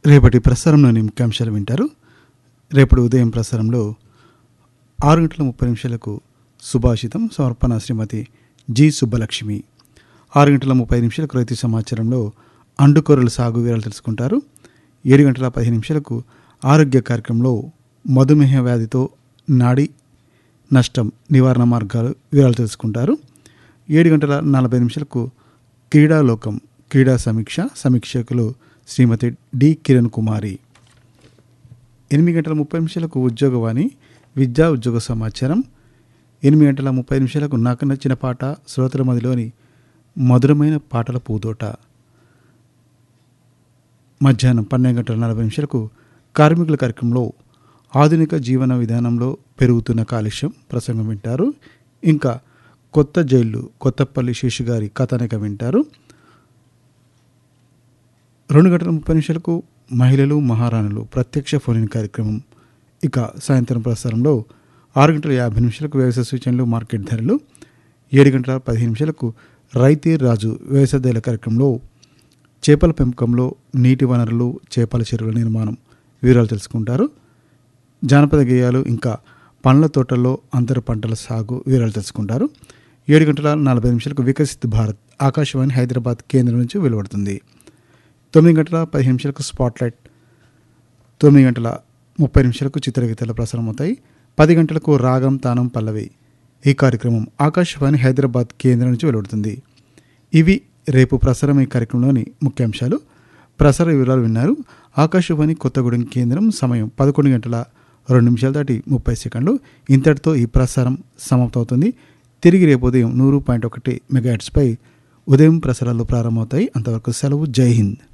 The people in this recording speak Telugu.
రేపటి ప్రసారంలోని ముఖ్యాంశాలు వింటారు రేపటి ఉదయం ప్రసారంలో ఆరు గంటల ముప్పై నిమిషాలకు సుభాషితం సమర్పణ శ్రీమతి జి సుబ్బలక్ష్మి ఆరు గంటల ముప్పై నిమిషాలకు రైతు సమాచారంలో అండుకొరల సాగు వివరాలు తెలుసుకుంటారు ఏడు గంటల పదిహేను నిమిషాలకు ఆరోగ్య కార్యక్రమంలో మధుమేహ వ్యాధితో నాడి నష్టం నివారణ మార్గాలు వివరాలు తెలుసుకుంటారు ఏడు గంటల నలభై నిమిషాలకు క్రీడాలోకం క్రీడా సమీక్ష సమీక్షకులు శ్రీమతి డి కిరణ్ కుమారి ఎనిమిది గంటల ముప్పై నిమిషాలకు ఉద్యోగవాణి విద్యా ఉద్యోగ సమాచారం ఎనిమిది గంటల ముప్పై నిమిషాలకు నాకు నచ్చిన పాట శ్రోతల మదిలోని మధురమైన పాటల పూదోట మధ్యాహ్నం పన్నెండు గంటల నలభై నిమిషాలకు కార్మికుల కార్యక్రమంలో ఆధునిక జీవన విధానంలో పెరుగుతున్న కాలుష్యం ప్రసంగం వింటారు ఇంకా కొత్త జైళ్ళు కొత్తపల్లి శేషు గారి కథనిక వింటారు రెండు గంటల ముప్పై నిమిషాలకు మహిళలు మహారాణులు ప్రత్యక్ష ఫోన్ ఇన్ కార్యక్రమం ఇక సాయంత్రం ప్రసారంలో ఆరు గంటల యాభై నిమిషాలకు వ్యవసాయ సూచనలు మార్కెట్ ధరలు ఏడు గంటల పదిహేను నిమిషాలకు రైతే రాజు వ్యవసాయ ధరల కార్యక్రమంలో చేపల పెంపకంలో నీటి వనరులు చేపల చెరువుల నిర్మాణం వివరాలు తెలుసుకుంటారు జానపద గేయాలు ఇంకా పండ్ల తోటల్లో అంతర పంటల సాగు వివరాలు తెలుసుకుంటారు ఏడు గంటల నలభై నిమిషాలకు వికసిత్ భారత్ ఆకాశవాణి హైదరాబాద్ కేంద్రం నుంచి వెలువడుతుంది తొమ్మిది గంటల పదిహేను నిమిషాలకు స్పాట్లైట్ తొమ్మిది గంటల ముప్పై నిమిషాలకు చిత్రగీతాలు ప్రసారం అవుతాయి పది గంటలకు రాగం తానం పల్లవి ఈ కార్యక్రమం ఆకాశవాణి హైదరాబాద్ కేంద్రం నుంచి వెలువడుతుంది ఇవి రేపు ప్రసారం ఈ కార్యక్రమంలోని ముఖ్యాంశాలు ప్రసార వివరాలు విన్నారు ఆకాశవాణి కొత్తగూడెం కేంద్రం సమయం పదకొండు గంటల రెండు నిమిషాల దాటి ముప్పై సెకండ్లు ఇంతటితో ఈ ప్రసారం సమాప్తమవుతుంది తిరిగి రేపు ఉదయం నూరు పాయింట్ ఒకటి మెగాహెట్స్పై ఉదయం ప్రసారాలు ప్రారంభమవుతాయి అంతవరకు సెలవు జై హింద్